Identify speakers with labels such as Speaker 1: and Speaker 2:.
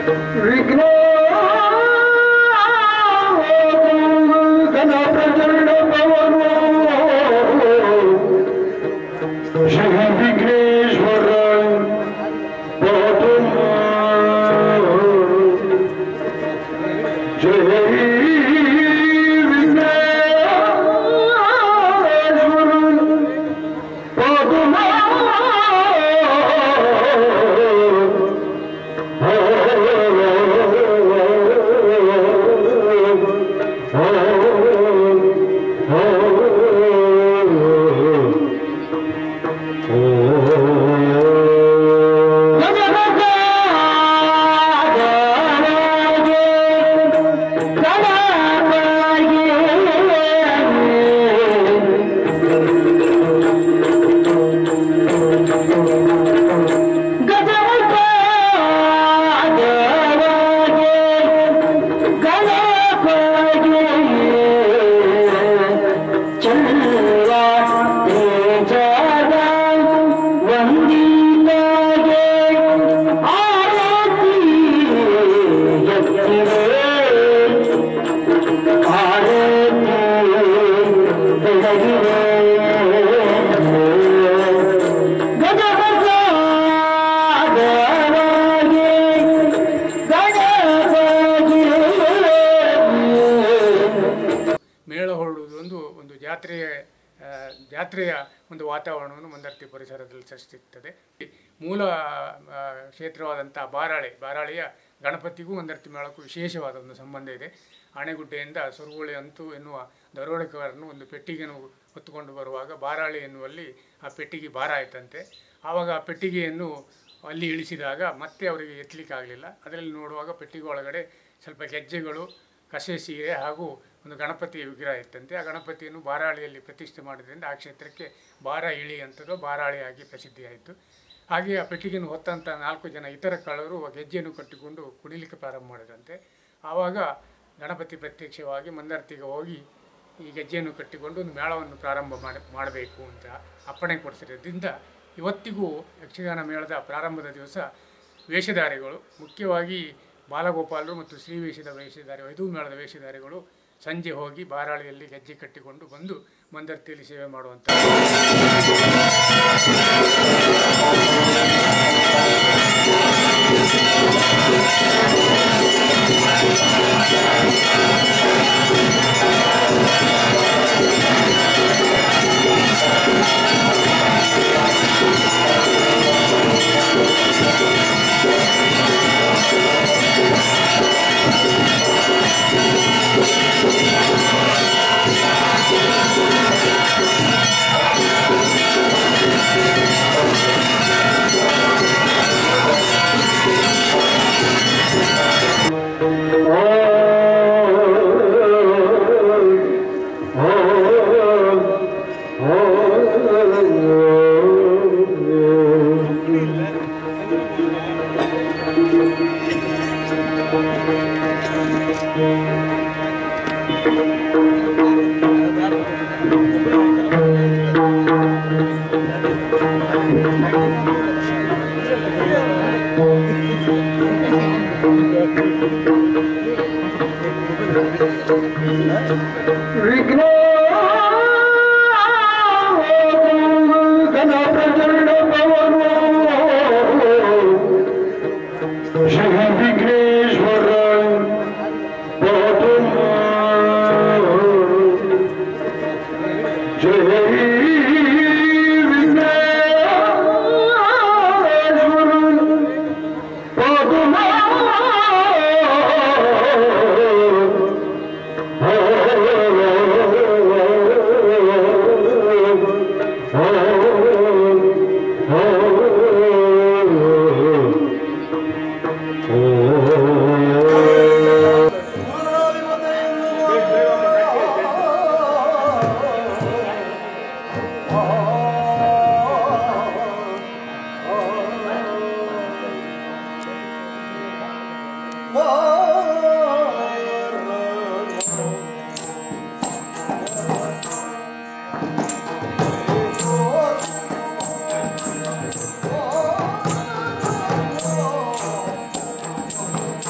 Speaker 1: ಮೇಳ ಹೊರಡುವುದು ಒಂದು ಒಂದು ಜಾತ್ರೆಯ ಆ, ಜಾತ್ರೆಯ ಒಂದು ವಾತಾವರಣವನ್ನು ಮಂದರ್ತಿ ಪರಿಸರದಲ್ಲಿ ಸೃಷ್ಟಿಸುತ್ತದೆ ಮೂಲ ಆ, ಕ್ಷೇತ್ರವಾದಂಥ ಬಾರಾಳೆ ಬಾರಾಳೆಯ ಗಣಪತಿಗೂ ಮಂದರ್ತಿ ಮೇಳಕ್ಕೂ ವಿಶೇಷವಾದ ಒಂದು ಸಂಬಂಧ ಇದೆ ಆಣೆಗುಡ್ಡೆಯಿಂದ ಸುರುಗುಳಿ ಅಂತು ಎನ್ನುವ ದರೋಡೆಕಾರನು ಒಂದು ಪೆಟ್ಟಿಗೆಯನ್ನು ಹೊತ್ತುಕೊಂಡು ಬರುವಾಗ ಬಾರಾಳೆ ಎನ್ನುವಲ್ಲಿ ಆ ಪೆಟ್ಟಿಗೆ ಭಾರ ಆಯ್ತಂತೆ ಆವಾಗ ಆ ಪೆಟ್ಟಿಗೆಯನ್ನು ಅಲ್ಲಿ ಇಳಿಸಿದಾಗ ಮತ್ತೆ ಅವರಿಗೆ ಎತ್ತಲಿಕ್ಕಾಗಲಿಲ್ಲ ಅದರಲ್ಲಿ ನೋಡುವಾಗ ಪೆಟ್ಟಿಗೆ ಒಳಗಡೆ ಸ್ವಲ್ಪ ಗೆಜ್ಜೆಗಳು ಕಸೆ ಸೀರೆ ಹಾಗೂ ಒಂದು ಗಣಪತಿಯ ವಿಗ್ರಹ ಇತ್ತಂತೆ ಆ ಗಣಪತಿಯನ್ನು ಬಾರಾಳಿಯಲ್ಲಿ ಪ್ರತಿಷ್ಠೆ ಮಾಡೋದ್ರಿಂದ ಆ ಕ್ಷೇತ್ರಕ್ಕೆ ಬಾರ ಇಳಿ ಅಂತದ್ದು ಬಾರಾಳಿಯಾಗಿ ಪ್ರಸಿದ್ಧಿಯಾಯಿತು ಹಾಗೆ ಆ ಪೆಟ್ಟಿಗೆಯನ್ನು ಹೊತ್ತಂಥ ನಾಲ್ಕು ಜನ ಇತರ ಕಳ್ಳರು ಆ ಗೆಜ್ಜೆಯನ್ನು ಕಟ್ಟಿಕೊಂಡು ಕುಣಿಲಿಕ್ಕೆ ಪ್ರಾರಂಭ ಮಾಡಿದಂತೆ ಆವಾಗ ಗಣಪತಿ ಪ್ರತ್ಯಕ್ಷವಾಗಿ ಮಂದರ್ತಿಗೆ ಹೋಗಿ ಈ ಗೆಜ್ಜೆಯನ್ನು ಕಟ್ಟಿಕೊಂಡು ಒಂದು ಮೇಳವನ್ನು ಪ್ರಾರಂಭ ಮಾಡಿ ಮಾಡಬೇಕು ಅಂತ ಅಪ್ಪಣೆ ಕೊಡಿಸಿರೋದ್ರಿಂದ ಇವತ್ತಿಗೂ ಯಕ್ಷಗಾನ ಮೇಳದ ಪ್ರಾರಂಭದ ದಿವಸ ವೇಷಧಾರಿಗಳು ಮುಖ್ಯವಾಗಿ ಬಾಲಗೋಪಾಲರು ಮತ್ತು ಶ್ರೀ ವೇಷದ ವೇಷಧಾರಿ ಐದು ಮೇಳದ ವೇಷಧಾರಿಗಳು ಸಂಜೆ ಹೋಗಿ ಬಾರಾಳಿಯಲ್ಲಿ ಗೆಜ್ಜೆ ಕಟ್ಟಿಕೊಂಡು ಬಂದು ಮಂದರ್ತಿಯಲ್ಲಿ ಸೇವೆ ಮಾಡುವಂಥ
Speaker 2: Oh